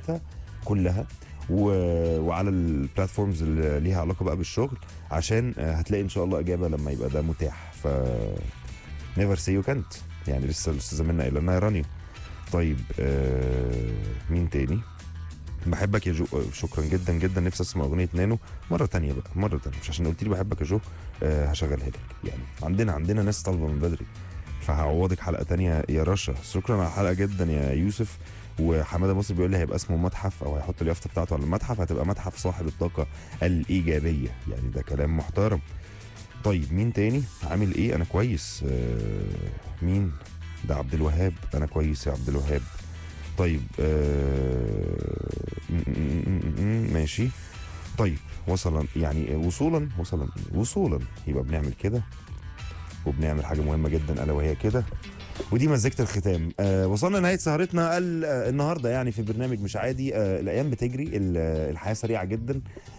بتاعتها كلها و... وعلى البلاتفورمز اللي ليها علاقه بقى بالشغل عشان آه، هتلاقي ان شاء الله اجابه لما يبقى ده متاح ف نيفر سي يو كانت يعني لسه الاستاذه منى قايله لنا يا رانيا طيب آه مين تاني بحبك يا جو آه، شكرا جدا جدا نفسي اسمع اغنيه نانو مره تانية بقى مره تانية مش عشان قلت لي بحبك يا جو آه هشغلها لك يعني عندنا عندنا ناس طالبه من بدري فهعوضك حلقه تانية يا رشا شكرا على الحلقه جدا يا يوسف وحماده مصر بيقول لي هيبقى اسمه متحف او هيحط اليافطه بتاعته على المتحف هتبقى متحف صاحب الطاقه الايجابيه يعني ده كلام محترم طيب مين تاني عامل ايه انا كويس آه مين ده عبد الوهاب انا كويس يا عبد الوهاب طيب آه م- م- م- م- ماشي طيب وصلا يعني وصولا وصلا وصولا يبقى بنعمل كده وبنعمل حاجه مهمه جدا الا وهي كده ودي مزيكة الختام آه وصلنا لنهايه سهرتنا ال- آه النهارده يعني في برنامج مش عادي آه الايام بتجري ال- آه، الحياه سريعه جدا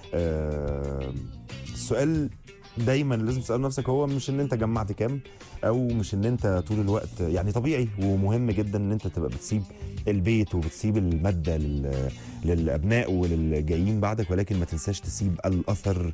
آه السؤال دايما لازم تسال نفسك هو مش ان انت جمعت كام او مش ان انت طول الوقت يعني طبيعي ومهم جدا ان انت تبقى بتسيب البيت وبتسيب الماده لل... للابناء وللجايين بعدك ولكن ما تنساش تسيب الاثر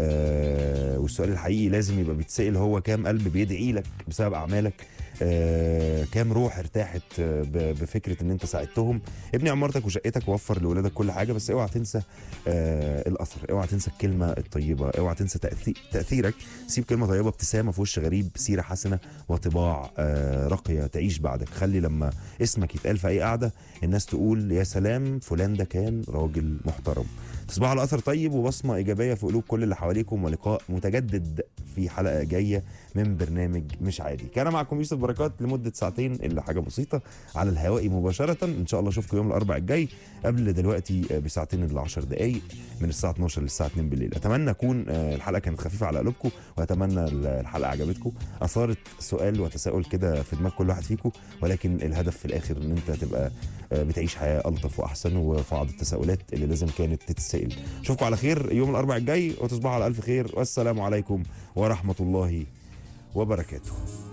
آه والسؤال الحقيقي لازم يبقى بيتسال هو كام قلب بيدعي لك بسبب اعمالك آه كام روح ارتاحت آه ب- بفكره ان انت ساعدتهم ابني عمارتك وشقتك ووفر لاولادك كل حاجه بس اوعى تنسى آه الاثر اوعى تنسى الكلمه الطيبه اوعى تنسى تأثي- تاثيرك سيب كلمه طيبه ابتسامه في وش غريب سيره حسنه وطباع آه راقيه تعيش بعدك خلي لما اسمك يتقال في اي قعده الناس تقول يا سلام فلان ده كان راجل محترم تصبحوا على اثر طيب وبصمه ايجابيه في قلوب كل اللي حواليكم ولقاء متجدد في حلقه جايه من برنامج مش عادي كان معكم يوسف بركات لمده ساعتين الا حاجه بسيطه على الهواء مباشره ان شاء الله اشوفكم يوم الاربعاء الجاي قبل دلوقتي آه، بساعتين الا 10 دقائق من الساعه 12 للساعه 2 بالليل اتمنى اكون آه، الحلقه كانت خفيفه على قلوبكم واتمنى الحلقه عجبتكم اثارت سؤال وتساؤل كده في دماغ كل واحد فيكم ولكن الهدف في الاخر ان انت تبقى آه، بتعيش حياه الطف واحسن وفي بعض التساؤلات اللي لازم كانت تتسال اشوفكم على خير يوم الاربعاء الجاي وتصبحوا على الف خير والسلام عليكم ورحمه الله وبركاته